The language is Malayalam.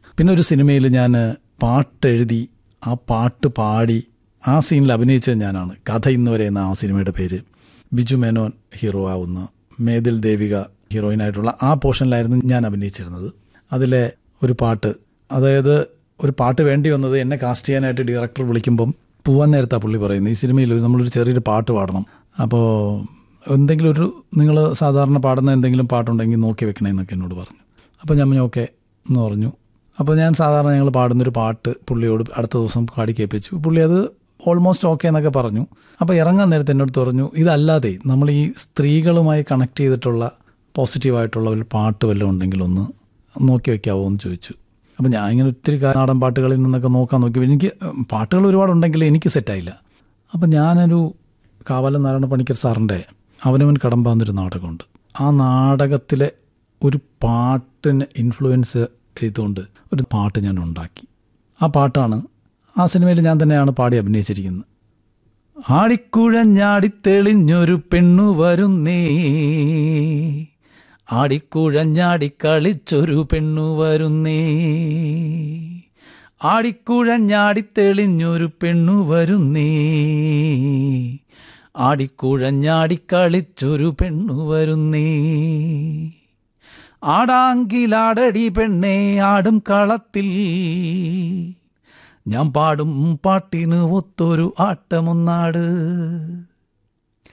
പിന്നെ ഒരു സിനിമയിൽ ഞാൻ പാട്ടെഴുതി ആ പാട്ട് പാടി ആ സീനിൽ അഭിനയിച്ചത് ഞാനാണ് കഥ ഇന്ന് വരെ എന്ന ആ സിനിമയുടെ പേര് ബിജു മേനോൻ ഹീറോ ആവുന്ന മേതിൽ ദേവിക ഹീറോയിനായിട്ടുള്ള ആ പോർഷനിലായിരുന്നു ഞാൻ അഭിനയിച്ചിരുന്നത് അതിലെ ഒരു പാട്ട് അതായത് ഒരു പാട്ട് വേണ്ടി വന്നത് എന്നെ കാസ്റ്റ് ചെയ്യാനായിട്ട് ഡയറക്ടർ വിളിക്കുമ്പം പോവാൻ നേരത്താ പുള്ളി പറയുന്നത് ഈ സിനിമയിൽ ഒരു- നമ്മളൊരു ചെറിയൊരു പാട്ട് പാടണം അപ്പോൾ എന്തെങ്കിലും ഒരു നിങ്ങൾ സാധാരണ പാടുന്ന എന്തെങ്കിലും പാട്ടുണ്ടെങ്കിൽ നോക്കി വെക്കണേ എന്നൊക്കെ എന്നോട് പറഞ്ഞു അപ്പോൾ ഞാൻ പറഞ്ഞു ഓക്കെ എന്ന് പറഞ്ഞു അപ്പോൾ ഞാൻ സാധാരണ ഞങ്ങൾ പാടുന്നൊരു പാട്ട് പുള്ളിയോട് അടുത്ത ദിവസം പാടി കേൾപ്പിച്ചു പുള്ളി അത് ഓൾമോസ്റ്റ് ഓക്കെ എന്നൊക്കെ പറഞ്ഞു അപ്പോൾ ഇറങ്ങാൻ നേരത്തെ എന്നോട് പറഞ്ഞു ഇതല്ലാതെ നമ്മൾ ഈ സ്ത്രീകളുമായി കണക്ട് ചെയ്തിട്ടുള്ള പോസിറ്റീവായിട്ടുള്ള ഒരു പാട്ട് വല്ലതും ഉണ്ടെങ്കിൽ ഒന്ന് നോക്കി വെക്കാവോ എന്ന് ചോദിച്ചു അപ്പോൾ ഞാൻ ഇങ്ങനെ ഒത്തിരി കാ- നാടൻ പാട്ടുകളിൽ നിന്നൊക്കെ നോക്കാൻ നോക്കി എനിക്ക് പാട്ടുകൾ ഒരുപാടുണ്ടെങ്കിൽ എനിക്ക് സെറ്റായില്ല അപ്പം ഞാനൊരു കാവലം നാരായണ പണിക്കർ സാറിൻ്റെ അവനവൻ കടമ്പാന്നൊരു നാടകമുണ്ട് ആ നാടകത്തിലെ ഒരു പാട്ടിന് ഇൻഫ്ലുവൻസ് ചെയ്തുകൊണ്ട് ഒരു പാട്ട് ഞാൻ ഉണ്ടാക്കി ആ പാട്ടാണ് ആ സിനിമയിൽ ഞാൻ തന്നെയാണ് പാടി അഭിനയിച്ചിരിക്കുന്നത് ആടിക്കുഴഞ്ഞാടിത്തെളിഞ്ഞൊരു പെണ്ണു വരുന്നേ ആടിക്കുഴഞ്ഞാടി കളിച്ചൊരു പെണ്ണു വരുന്നേ ആടിക്കുഴഞ്ഞാടിത്തെളിഞ്ഞൊരു പെണ്ണു വരുന്നേ ആടിക്കുഴഞ്ഞാടി കളിച്ചൊരു പെണ്ണു വരുന്നേ ആടാങ്കിലാടടി പെണ്ണേ ആടും കളത്തിൽ ഞാൻ പാടും പാട്ടിന് ഒത്തൊരു ആട്ടമൊന്നാട്